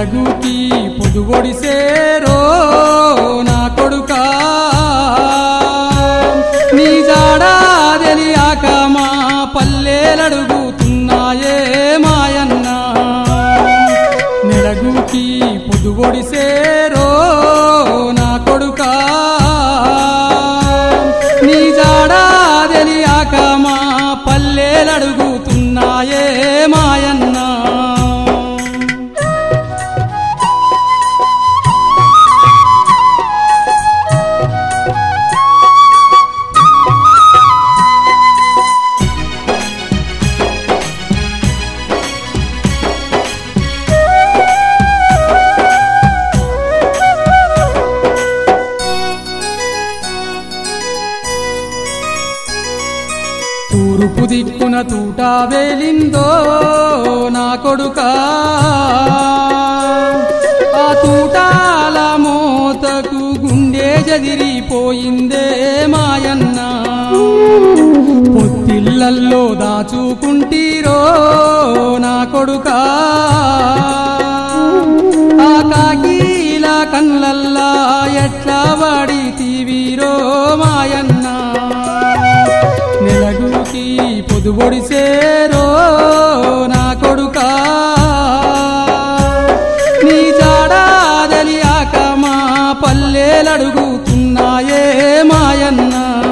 నెలగుకి పొదుగొడిసేరో నా కొడుకా నీ జాడా తెలియాక మా పల్లెలడుగుతున్నాయే మాయన్న నెలగుకి పొదుగొడిసేరో నా కొడుకా నీ జాడా తెలియాక మా పల్లెలడుగుతున్నాయే మాయన్న తూర్పు దిక్కున తూట వేలిందో నా కొడుకా ఆ తూటాల మోతకు గుండె జదిరిపోయిందే మాయన్న పొత్తిళ్ళల్లో దాచుకుంటీరో నా కొడుకా ఆ కాకీల కళ్ళల్లా ఎట్లా వాడి తీవీరో మాయన్న నెలగుకి పొదుబొడిసేరో నా కొడుకా నీ జాడా తెలియాక మా పల్లెలడుగుతున్నాయే మాయన్న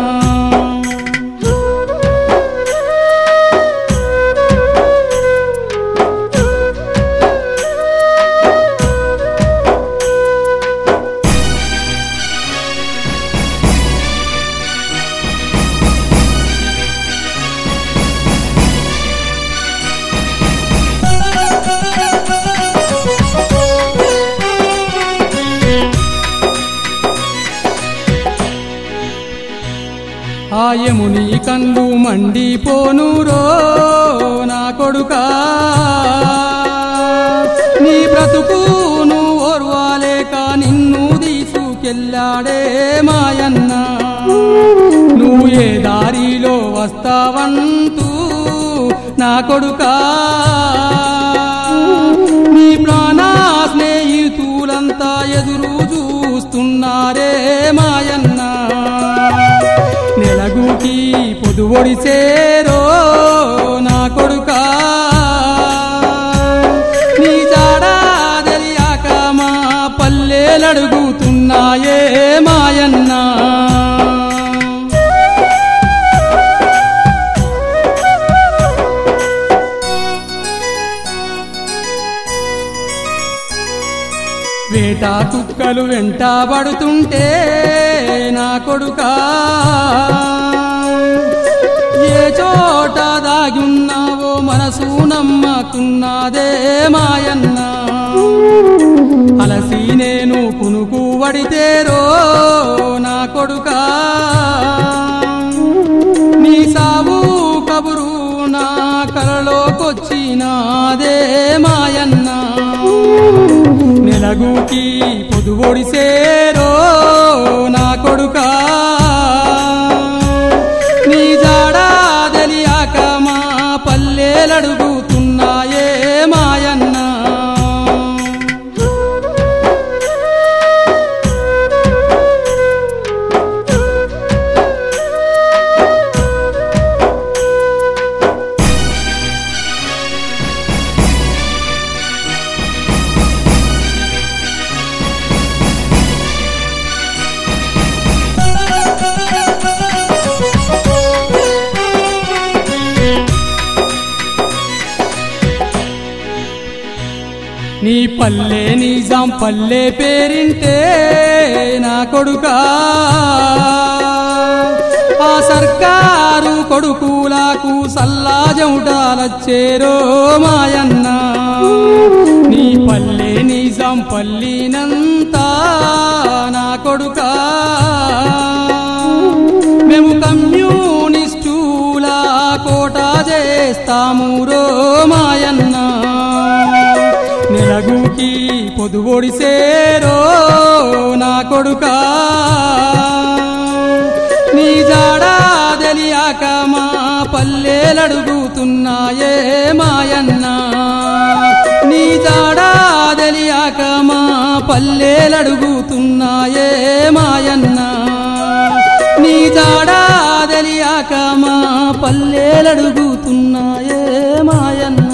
ఆయముని కళ్ళు మండిపోనురో నా కొడుకా నీ బ్రతుకును ఓర్వాలేక నిన్ను తీసుకెళ్ళాడే మాయన్న నువ్వు ఏ దారిలో వస్తావంటూ నా కొడుకా నీ ప్రాణా స్నేహితులంతా ఎదురు చూస్తున్నారే మాయన్న నెలగుకి పొదువొడిసేరో నా కొడుకా నీ జాడా తెలియాక మా పల్లెలడుగుతున్నాయే మాయన్నా వేట కుక్కలు వెంటబడుతుంటే నా కొడుకా ఏ చోట దాగున్నావో మనసు నమ్మకున్నదే మాయన్న అలసి నేను కునుకు వడితేరో నా కొడుకా నీ సావు కబురు నా కలలోకొచ్చినాదే మాయన్న నెలగుకి పొదువొడిసేరో నా కొడుకా నీ జాడా తెలియాక మా పల్లెలడుగుతున్నాయే మాయన్న నీ పల్లె నిజాం పల్లె పేరింటే నా కొడుకా ఆ సర్కారు కొడుకులకు సల్లాజముటాలచ్చేరో మాయన్న నీ పల్లె నిజాం పల్లినంతా నా కొడుకా మేము కమ్యూనిస్టుల కోట చేస్తాము రో మాయన్న నెలగుకి పొదువొడిసేరో నా కొడుకా నీ జాడా తెలియాక మా పల్లెలడుగుతున్నాయే మాయన్న నీ జాడా తెలియాక పల్లెలడుగుతున్నాయే మాయన్న నీ జాడా తెలియక మా పల్లెలడుగుతున్నాయే మాయన్న